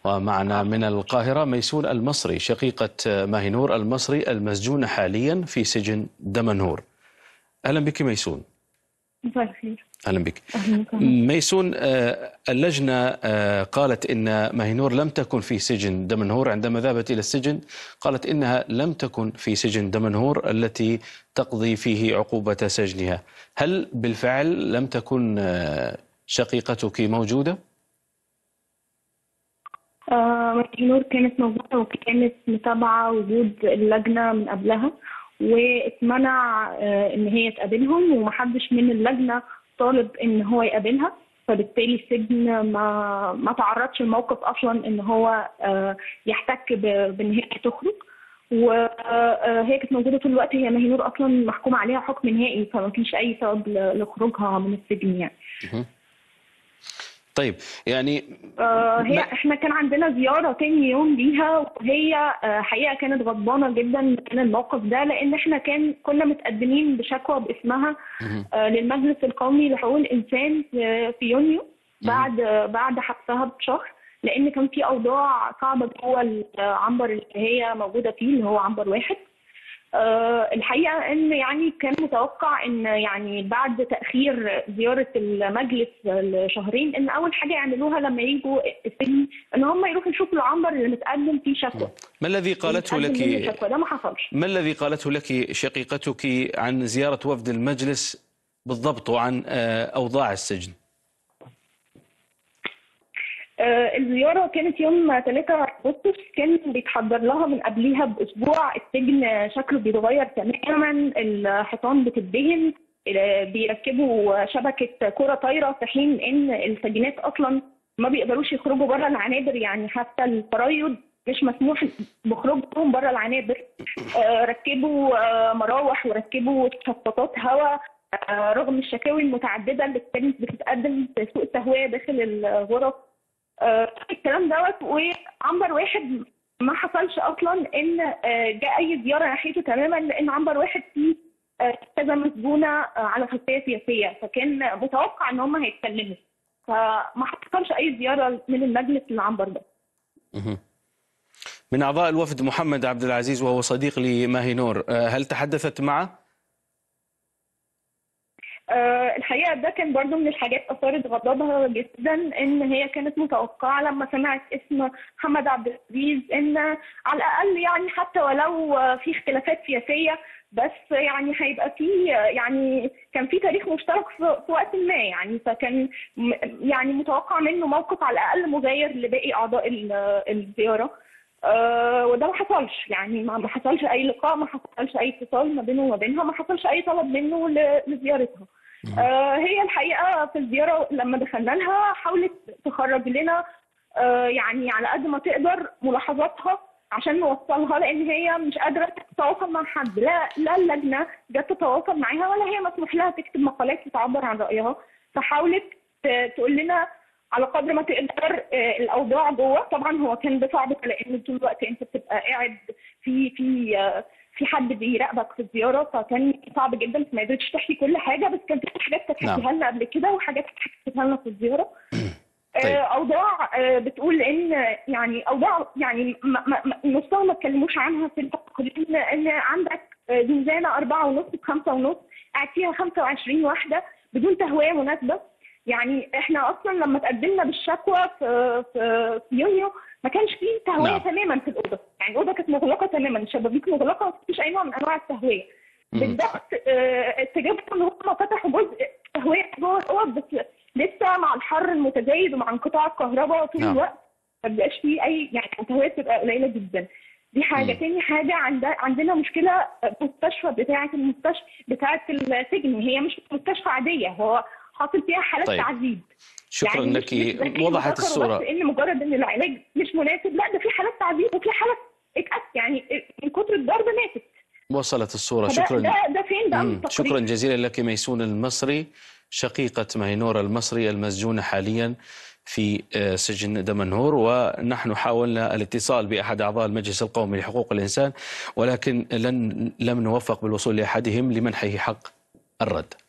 ومعنا من القاهرة ميسون المصري شقيقة ماهنور المصري المسجونة حاليا في سجن دمنهور أهلا بك ميسون مساء الخير أهلا بك أهلا وسهلا. ميسون آه، اللجنة آه، قالت إن ماهنور لم تكن في سجن دمنهور عندما ذهبت إلى السجن قالت إنها لم تكن في سجن دمنهور التي تقضي فيه عقوبة سجنها هل بالفعل لم تكن آه، شقيقتك موجودة؟ آه نور كانت موجودة وكانت متابعة وجود اللجنة من قبلها واتمنع آه إن هي تقابلهم ومحدش من اللجنة طالب إن هو يقابلها فبالتالي السجن ما ما تعرضش الموقف أصلا إن هو آه يحتك ب- بإن هي تخرج وهي كانت موجودة طول الوقت هي مهنور أصلا محكوم عليها حكم نهائي فما فيش أي سبب ل- لخروجها من السجن يعني طيب يعني آه، هي ما- احنا كان عندنا زياره تاني يوم ليها وهي آه، حقيقه كانت غضبانه جدا من الموقف ده لان احنا كان كنا متقدمين بشكوى باسمها مهم. آه، للمجلس القومي لحقوق الانسان في في يونيو بعد آه، بعد حبسها بشهر لان كان في اوضاع صعبه جوه العنبر اللي هي موجوده فيه اللي هو عنبر واحد آه، الحقيقه ان يعني كان متوقع ان يعني بعد تاخير زياره المجلس لشهرين ان اول حاجه يعملوها لما يجوا السجن ان هم يروحوا يشوفوا العنبر اللي متقدم فيه شكوى ما الذي قالته متقدم منه لك شكوى ده ما حصلش ما الذي قالته لك شقيقتك عن زيارة وفد المجلس بالضبط وعن آه، أوضاع السجن آه، الزيارة كانت يوم 3 أغسطس كان بيتحضر لها من قبليها بأسبوع السجن شكله بيتغير تماما الحيطان بتدهن آه، بيركبوا شبكة كرة طايرة في حين إن السجينات أصلا ما بيقدروش يخرجوا بره العنابر يعني حتى الفرايد مش مسموح بخروجهم بره العنابر آه، ركبوا آه، مراوح وركبوا تشطيبات هواء آه، رغم الشكاوي المتعددة اللي كانت بتتقدم في سوق التهوية داخل الغرف آه، الكلام دوت وعنبر واحد ما حصلش اصلا ان آه، جاء اي زياره ناحيته تماما لان عنبر واحد فيه آه، كذا مسجونه آه، على خلفيه سياسيه فكان متوقع ان هم هيتكلموا فما حصلش اي زياره من المجلس للعنبر ده مهم. من أعضاء الوفد محمد عبد العزيز وهو صديق لماهي نور آه، هل تحدثت معه؟ آه، الحقيقه ده كان برضو من الحاجات اثارت غضبها جدا ان هي كانت متوقعه لما سمعت اسم محمد عبد العزيز ان على الاقل يعني حتى ولو آه، في اختلافات سياسيه بس يعني هيبقى في آه، يعني كان في تاريخ مشترك في في وقت ما يعني فكان م- يعني متوقع منه موقف على الاقل مغاير لباقي اعضاء ال- الزياره آه، وده ما حصلش يعني ما ما حصلش اي لقاء ما حصلش اي اتصال ما بينه وما بينها ما حصلش اي طلب منه ل- لزيارتها آه، هي الحقيقه في الزياره لما دخلنا لها حاولت تخرج لنا آه، يعني على قد ما تقدر ملاحظاتها عشان نوصلها لان هي مش قادره تتواصل مع حد لا لا اللجنه جت تتواصل معاها ولا هي مسموح لها تكتب مقالات تعبر عن رايها فحاولت ت- تقول لنا على قدر ما تقدر آه، الاوضاع جوه طبعا هو كان ده صعب لان طول الوقت انت بتبقى قاعد في في آه، في حد بيراقبك في الزياره فكان صعب جدا ما قدرتش تحكي كل حاجه بس كان في حاجات كانت نعم. حكيها لنا قبل كده وحاجات حكيتها لنا في الزياره طيب. آه، اوضاع آه، بتقول ان يعني اوضاع يعني ما- ما- ما- نصها ما اتكلموش عنها في التقرير ان إن عندك آه، زنزانه أربعة ونص بخمسة ونص قاعد فيها 25 واحده بدون تهويه مناسبه يعني احنا اصلا لما تقدمنا بالشكوى في في, في يونيو ما كانش فيه تهويه نعم. تماما في الاوضه يعني الاوضه كانت مغلقه تماما الشبابيك مغلقه ما فيش اي نوع من انواع التهويه مم. بالضبط آه، استجابوا ان هم فتحوا جزء تهويه جوه الاوض بس لسه مع الحر المتزايد ومع انقطاع الكهرباء طول نعم. الوقت ما بيبقاش فيه اي يعني التهويه بتبقى قليله جدا دي حاجه مم. تاني حاجه عند عندنا مشكله مستشفى بتاعه المستشفى بتاعه السجن هي مش مستشفى عاديه هو حاصل فيها حالات طيب. تعذيب شكرا يعني لك مش- مش زي وضحت ذكروا الصورة بس ان مجرد ان العلاج مش مناسب لا ده في حالات تعذيب وفي حالات اتأس يعني من كتر الضرب ماتت وصلت الصورة فده شكرا ده, ده فين بقى من مم. التقرير؟ شكرا جزيلا لك ميسون المصري شقيقة ماهينور المصري المسجونة حاليا في آه، سجن دمنهور ونحن حاولنا الاتصال بأحد أعضاء المجلس القومي لحقوق الإنسان ولكن لن لم نوفق بالوصول لأحدهم لمنحه حق الرد